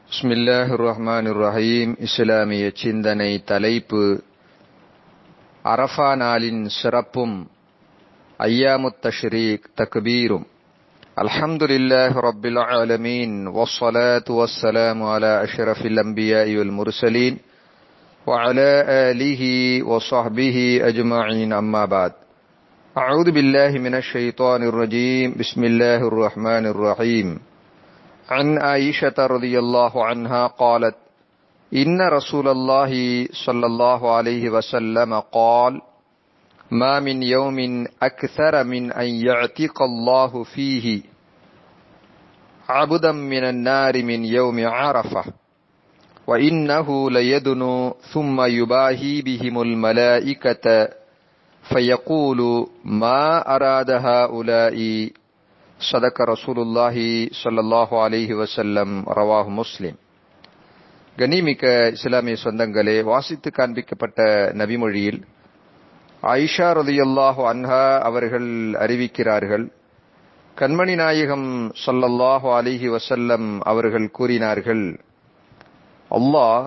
பிஸ்மில்லாஹிர் ரஹ்மானிர் ரஹீம் இஸ்லாமிய சிந்தனை தலைப்பு அரஃபா நாளின் சிறப்பும் ஐயாமுத் தஷ்ரீக் தக்பீரும் அல்ஹம்துலில்லாஹி ரப்பில் ஆலமீன் வஸ்ஸலாத்து வஸ்ஸலாமு அலா அஷ்ரஃபில் அன்பியாஇ வல் முர்சலீன் وعلى آله وصحبه أجمعين أما بعد أعوذ بالله من الشيطان الرجيم بسم الله الرحمن الرحيم عن عائشة رضي الله عنها قالت إن رسول الله صلى الله عليه وسلم قال ما من يوم أكثر من أن يعتق الله فيه عبدا من النار من يوم عرفة وإنه ليدنو ثم يباهي بهم الملائكة فيقول ما أراد هؤلاء சதக்க ரசூலுல்லாஹி சல்லாஹு அலிஹி வசல்லம் ரவாஹு முஸ்லிம் கனிமிக்க இஸ்லாமிய சொந்தங்களே வாசித்து காண்பிக்கப்பட்ட நபிமொழியில் ஆயிஷா ரலியல்லாஹு அன்ஹா அவர்கள் அறிவிக்கிறார்கள் கண்மணி நாயகம் சொல்லல்லாஹு அலிஹி வசல்லம் அவர்கள் கூறினார்கள் அல்லாஹ்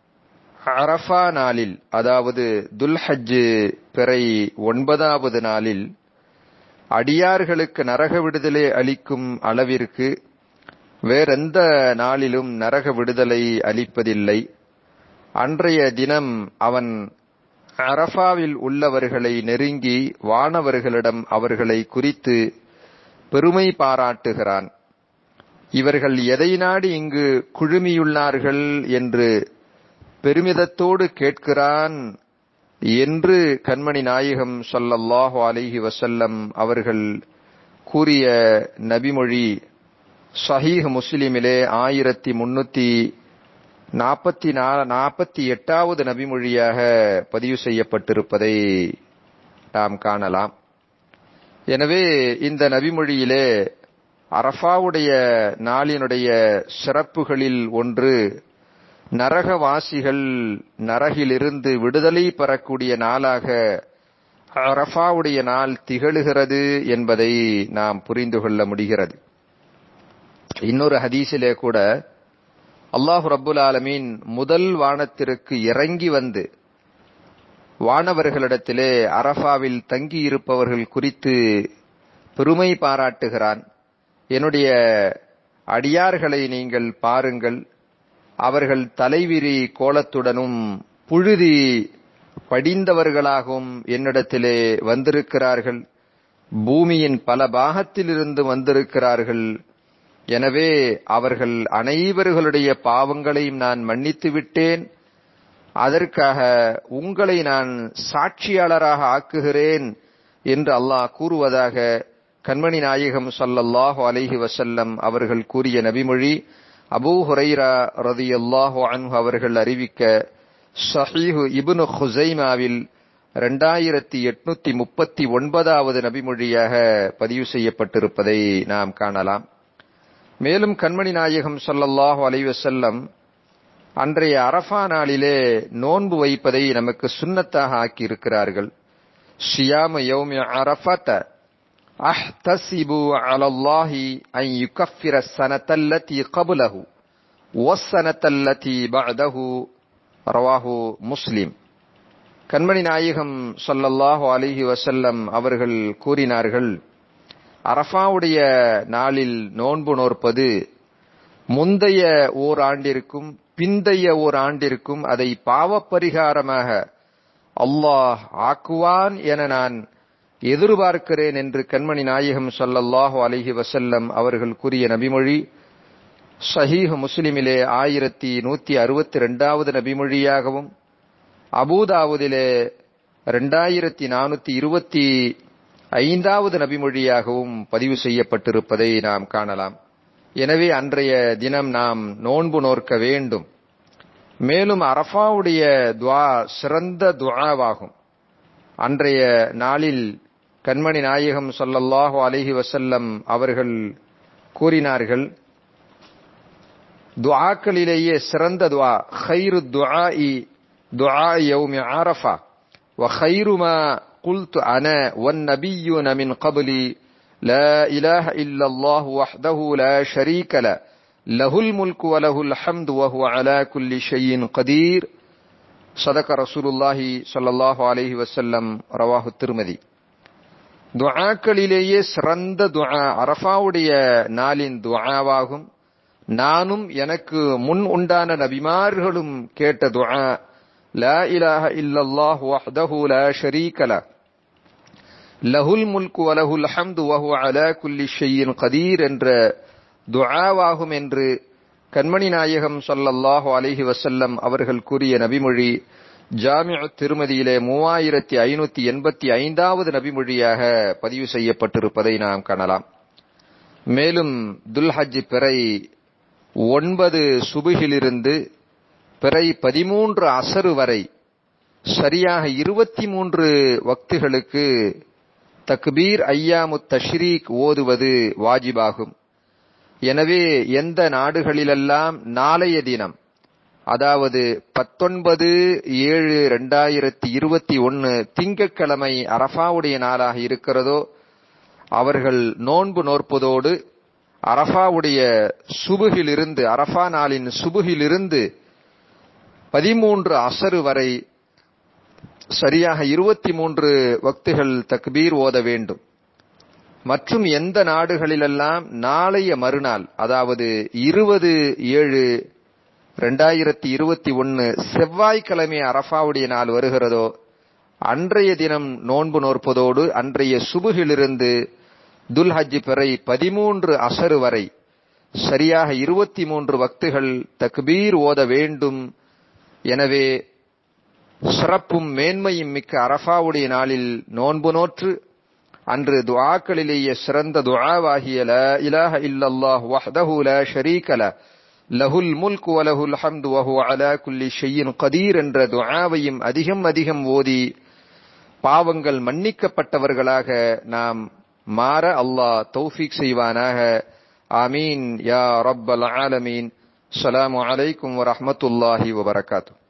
அரஃபா நாளில் அதாவது துல்ஹஜ் பிறை ஒன்பதாவது நாளில் அடியார்களுக்கு நரக விடுதலை அளிக்கும் அளவிற்கு வேறெந்த நாளிலும் நரக விடுதலை அளிப்பதில்லை அன்றைய தினம் அவன் அரஃபாவில் உள்ளவர்களை நெருங்கி வானவர்களிடம் அவர்களை குறித்து பெருமை பாராட்டுகிறான் இவர்கள் எதை நாடி இங்கு குழுமியுள்ளார்கள் என்று பெருமிதத்தோடு கேட்கிறான் என்று கண்மணி நாயகம் சொல்லல்லாஹு அலிஹி வசல்லம் அவர்கள் கூறிய நபிமொழி சஹீஹ் முஸ்லிமிலே ஆயிரத்தி முன்னூத்தி நாற்பத்தி நாற்பத்தி எட்டாவது நபிமொழியாக பதிவு செய்யப்பட்டிருப்பதை நாம் காணலாம் எனவே இந்த நபிமொழியிலே அரஃபாவுடைய நாளினுடைய சிறப்புகளில் ஒன்று நரகவாசிகள் நரகிலிருந்து விடுதலை பெறக்கூடிய நாளாக அரஃபாவுடைய நாள் திகழுகிறது என்பதை நாம் புரிந்து கொள்ள முடிகிறது இன்னொரு ஹதீஸிலே கூட அல்லாஹு ரப்புல் ஆலமீன் முதல் வானத்திற்கு இறங்கி வந்து வானவர்களிடத்திலே அரஃபாவில் தங்கி இருப்பவர்கள் குறித்து பெருமை பாராட்டுகிறான் என்னுடைய அடியார்களை நீங்கள் பாருங்கள் அவர்கள் தலைவிரி கோலத்துடனும் புழுதி படிந்தவர்களாகவும் என்னிடத்திலே வந்திருக்கிறார்கள் பூமியின் பல பாகத்திலிருந்து வந்திருக்கிறார்கள் எனவே அவர்கள் அனைவர்களுடைய பாவங்களையும் நான் மன்னித்து விட்டேன் அதற்காக உங்களை நான் சாட்சியாளராக ஆக்குகிறேன் என்று அல்லாஹ் கூறுவதாக கண்மணி நாயகம் சல்லல்லாஹு அலைஹி வசல்லம் அவர்கள் கூறிய நபிமொழி அபூ ஹுரைரா ரதி அல்லாஹு அன்ஹு அவர்கள் அறிவிக்க ஷஹீஹு இபுனு ஹுசைமாவில் இரண்டாயிரத்தி எட்நூத்தி முப்பத்தி ஒன்பதாவது நபிமொழியாக பதிவு செய்யப்பட்டிருப்பதை நாம் காணலாம் மேலும் கண்மணி நாயகம் சொல்லல்லாஹு அலைவசல்லம் அன்றைய அரஃபா நாளிலே நோன்பு வைப்பதை நமக்கு சுண்ணத்தாக ஆக்கி இருக்கிறார்கள் ஷியாம யௌமி அரஃபத அஹ்தசிபு அலல்லாஹி அன் யுகஃபிர சனத்தல்லதி கபுலஹு வஸ்ஸனத்தல்லதி பஅதஹு ரவாஹு முஸ்லிம் கண்மணி நாயகம் சொல்லல்லாஹு அலிஹி வசல்லம் அவர்கள் கூறினார்கள் அரஃபாவுடைய நாளில் நோன்பு நோற்பது முந்தைய ஓர் ஆண்டிற்கும் பிந்தைய ஓர் ஆண்டிற்கும் அதை பாவப்பரிகாரமாக அல்லாஹ் ஆக்குவான் என நான் எதிர்பார்க்கிறேன் என்று கண்மணி நாயகம் சொல்லல்லாஹு அலிஹி வசல்லம் அவர்கள் கூறிய நபிமொழி ஷஹீஹ் முஸ்லிமிலே ஆயிரத்தி நூத்தி அறுபத்தி ரெண்டாவது நபிமொழியாகவும் அபூதாவுதிலே ரெண்டாயிரத்தி நானூத்தி இருபத்தி ஐந்தாவது நபிமொழியாகவும் பதிவு செய்யப்பட்டிருப்பதை நாம் காணலாம் எனவே அன்றைய தினம் நாம் நோன்பு நோற்க வேண்டும் மேலும் அரஃபாவுடைய துவா சிறந்த துவாவாகும் அன்றைய நாளில் கண்மணி நாயகம் சொல்லல்லாஹு அலிஹி வசல்லம் அவர்கள் கூறினார்கள் துஆக்களிலேயே சிறந்த துவா خير الدعاء دعاء يوم عرفة وخير ما قلت أنا والنبيون من قبلي لا إله إلا الله وحده لا شريك له லஹுல் முல்கு வலஹுல் ஹம்து வஹு அலா குல்லி ஷையின் கதீர் சதக ரசூலுல்லாஹி ஸல்லல்லாஹு அலைஹி வஸல்லம் ரவாஹு திருமதி துஆக்களிலேயே சிறந்த துஆ அரஃபாவுடைய நாளின் துஆவாகும் நானும் எனக்கு முன் உண்டான நபிமார்களும் கேட்ட துஆ லா இலாஹ இல்லல்லாஹ் வஹ்தஹு லா ஷரீக லஹ் லஹுல் முல்கு வலஹுல் ஹம்து வஹு அலா குல்லி ஷையின் கதீர் என்ற துஆவாகும் என்று கண்மணி நாயகம் சொல்லல்லாஹு அலைஹி வசல்லம் அவர்கள் கூறிய நபிமொழி ஜாமிஉ திருமதியிலே மூவாயிரத்தி ஐநூத்தி எண்பத்தி ஐந்தாவது நபிமொழியாக பதிவு செய்யப்பட்டிருப்பதை நாம் காணலாம் மேலும் துல்ஹஜ் பிறை ஒன்பது சுபுகிலிருந்து பிறை பதிமூன்று அசரு வரை சரியாக இருபத்தி மூன்று வக்துகளுக்கு தக்பீர் ஐயாமு தஷ்ரீக் ஓதுவது வாஜிபாகும் எனவே எந்த நாடுகளிலெல்லாம் நாளைய தினம் அதாவது பத்தொன்பது ஏழு ரெண்டாயிரத்தி இருபத்தி ஒன்னு திங்கட்கிழமை அரஃபாவுடைய நாளாக இருக்கிறதோ அவர்கள் நோன்பு நோற்பதோடு அரஃபாவுடைய சுபுகிலிருந்து அரஃபா நாளின் சுபுகிலிருந்து பதிமூன்று அசரு வரை சரியாக இருபத்தி மூன்று வக்துகள் தக்பீர் ஓத வேண்டும் மற்றும் எந்த நாடுகளிலெல்லாம் நாளைய மறுநாள் அதாவது இருபது ஏழு ரெண்டாயிரத்தி இருபத்தி ஒன்னு செவ்வாய்க்கிழமை அரஃபாவுடைய நாள் வருகிறதோ அன்றைய தினம் நோன்பு நோற்பதோடு அன்றைய சுபுகிலிருந்து துல்ஹஜ் பிறை பதிமூன்று அசரு வரை சரியாக இருபத்தி மூன்று வக்துகள் தக்பீர் ஓத வேண்டும் எனவே சிறப்பும் மேன்மையும் மிக்க அரஃபாவுடைய நாளில் நோன்பு நோற்று அன்று துஆக்களிலேயே சிறந்த துஆவாகிய லா இலாஹ இல்லல்லாஹ் வஹ்தஹு லா ஷரீக ல லஹுல் முல்கு வலஹுல் ஹம்து வஹு அலா குல்லி ஷையின் கதீர் என்ற துஆவையும் அதிகம் அதிகம் ஓதி பாவங்கள் மன்னிக்கப்பட்டவர்களாக நாம் மாற அல்லாஹ் தௌஃபீக் செய்வானாக ஆமீன் யா ரப்பல் ஆலமீன் அஸ்ஸலாமு அலைக்கும் வரஹ்மத்துல்லாஹி வபரகாத்துஹு